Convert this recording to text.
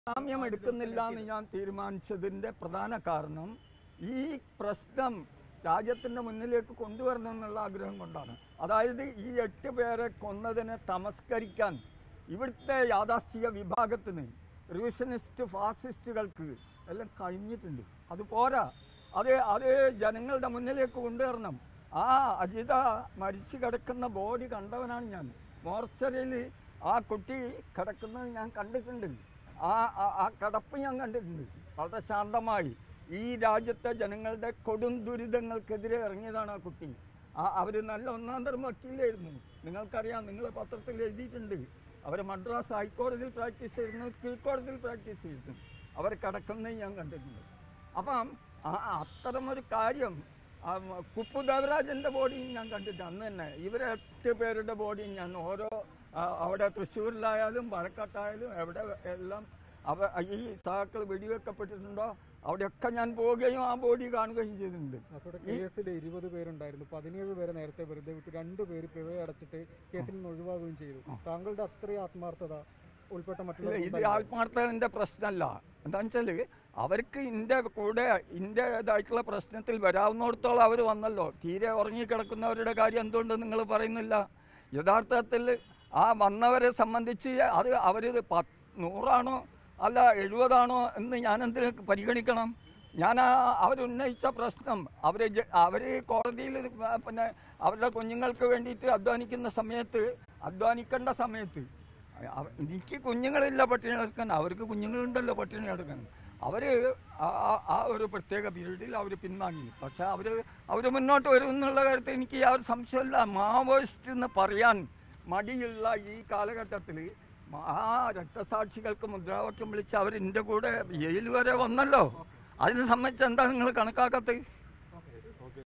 ജാമ്യം എടുക്കുന്നില്ല എന്ന് ഞാൻ തീരുമാനിച്ചതിന്റെ പ്രധാന കാരണം ഈ പ്രശ്നം രാജ്യത്തിന്റെ മുന്നിലേക്ക് കൊണ്ടുവരണം എന്നുള്ള ആഗ്രഹം കൊണ്ടാണ് അതായത് ഈ എട്ട് പേരെ കൊന്നതിനെ തമസ്കരിക്കാൻ ഇവിടുത്തെ യാഥാസ്ഥിക വിഭാഗത്തിന് റിവിഷനിസ്റ്റ് ഫാസിസ്റ്റുകൾക്ക് എല്ലാം കഴിഞ്ഞിട്ടുണ്ട് അത് പോരാ അത് അത് ജനങ്ങളുടെ മുന്നിലേക്ക് കൊണ്ടുവരണം ആ അജിത മരിച്ചു കിടക്കുന്ന ബോഡി കണ്ടവനാണ് ഞാൻ മോർച്ചറിയിൽ ആ കുട്ടി കിടക്കുന്നത് ഞാൻ കണ്ടിട്ടുണ്ട് ആ ആ- ആ കിടപ്പ് ഞാൻ കണ്ടിട്ടുണ്ട് വളരെ ശാന്തമായി ഈ രാജ്യത്തെ ജനങ്ങളുടെ കൊടും ദുരിതങ്ങൾക്കെതിരെ ഇറങ്ങിയതാണ് ആ കുട്ടി ആ അവർ നല്ല ഒന്നാം തരം വക്കീലായിരുന്നു നിങ്ങൾക്കറിയാം നിങ്ങൾ പത്രത്തിൽ എഴുതിയിട്ടുണ്ട് അവർ മദ്രാസ് ഹൈക്കോടതിയിൽ പ്രാക്ടീസ് ചെയ്യുന്നു കീഴ്ക്കോടതിയിൽ പ്രാക്ടീസ് ചെയ്യുന്നു അവർ കിടക്കുന്നത് ഞാൻ കണ്ടിട്ടുണ്ട് അപ്പം ആ- അത്തരമൊരു കാര്യം ആ മ- കുപ്പു ദേവരാജന്റെ ബോഡിയും ഞാൻ കണ്ടിട്ട് അന്ന് തന്നെ ഇവരെ എട്ട് പേരുടെ ബോഡിയും ഞാൻ ഓരോ ആ, അവിടെ തൃശ്ശൂരിലായാലും പാലക്കാട്ടായാലും എവിടെ എല്ലാം അവ ഈ സഹാക്കൾ വെടിവെക്കപ്പെട്ടിട്ടുണ്ടോ അവിടെയൊക്കെ ഞാൻ പോവുകയും ആ ബോഡി കാണുകയും ചെയ്തിട്ടുണ്ട് കാസർഗോഡ് കേസിൽ ഇരുപത് പേരുണ്ടായിരുന്നു പതിനേഴ് പേരെ നേരത്തെ വെറുതെ വിട്ടു രണ്ടു പേര് പിഴ അടച്ചിട്ട് കേസിൽ നിന്ന് ഒഴിവാകുകയും ചെയ്തു താങ്കളുടെ അത്രയും ആത്മാർത്ഥത ഉൾപ്പെട്ട ഇല്ല മറ്റുള്ള ഇത് ആത്മാർത്ഥതന്റെ പ്രശ്നമല്ല എന്താണെന്ന് വെച്ചാല് അവർക്ക് ഇന്റെ കൂടെ ഇന്റേതായിട്ടുള്ള പ്രശ്നത്തിൽ വരാവുന്നിടത്തോളം അവർ വന്നല്ലോ തീരെ ഉറങ്ങിക്കിടക്കുന്നവരുടെ കാര്യം എന്തുകൊണ്ട് നിങ്ങൾ പറയുന്നില്ല യഥാർത്ഥത്തിൽ ആ വന്നവരെ സംബന്ധിച്ച് അത് അവർ പത്ത് നൂറാണോ അല്ല എഴുപതാണോ എന്ന് ഞാൻ എന്തിനു പരിഗണിക്കണം ഞാൻ ആ അവരുന്നയിച്ച പ്രശ്നം അവർ അവർ കോടതിയിൽ പിന്നെ അവരുടെ കുഞ്ഞുങ്ങൾക്ക് വേണ്ടിയിട്ട് അധ്വാനിക്കുന്ന സമയത്ത് അധ്വാനിക്കേണ്ട സമയത്ത് അവ- എനിക്ക് കുഞ്ഞുങ്ങളില്ല പട്ടിണി എടുക്കാൻ അവർക്ക് കുഞ്ഞുങ്ങളുണ്ടല്ലോ പട്ടിണി എടുക്കാൻ അവർ ആ ഒരു പ്രത്യേക പീരീഡിൽ അവർ പിൻവാങ്ങി പക്ഷെ അവർ അവർ മുന്നോട്ട് വരും എന്നുള്ള കാര്യത്തിൽ എനിക്ക് യാതൊരു സംശയമില്ല മാവോയിസ്റ്റ് എന്ന് പറയാൻ മടിയുള്ള ഈ കാലഘട്ടത്തിൽ ആ രക്തസാക്ഷികൾക്ക് മുദ്രാവാക്യം വിളിച്ച് അവർ എൻ്റെ കൂടെ ജയിൽ വരെ വന്നല്ലോ അതിനെ സംബന്ധിച്ച് എന്താ നിങ്ങൾ കണക്കാക്കത്ത്